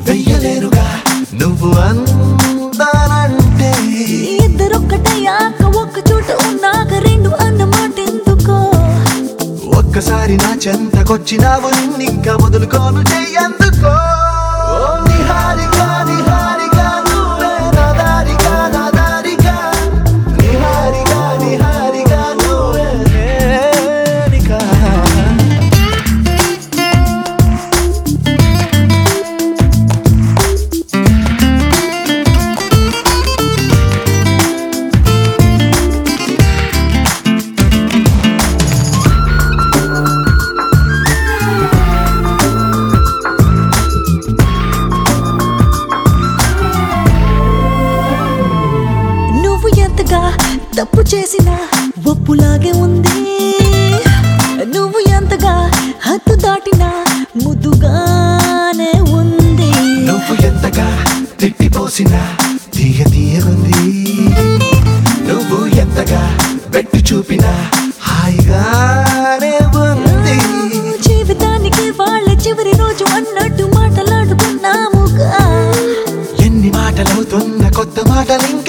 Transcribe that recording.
వెయ్యలేరుగా నువ్వు అందానంటే ఇద్దరొక్కటయ్యాక ఒక్క చోట ఉన్నాక రెండు అన్నమాట ఎందుకో ఒక్కసారి నా చెంతకొచ్చినావు నిన్నింకా వదులుకోను చెయ్యందుకో ఓ నిహారిగా నిహారిగా నువ్వే నా దారిగా నా దారిగా నిహారిగా నిహారిగా నువ్వే నేనిగా. నువ్వు ఎంతగా తప్పు చేసినా ఒప్పులాగే ఉంది నువ్వు ఎంతగా హద్దు దాటినా ముద్దుగానే ఉంది నువ్వు ఎంతగా తిట్టిపోసినా తీయ తీయగుంది నువ్వు ఎంతగా పెట్టి చూపినా హాయిగానే ఉంది జీవితానికి వాళ్ళ చివరి రోజు అన్నట్టు మాటలాడుకున్నాముగా ఎన్ని మాటలవుతున్న కొత్త మాటలు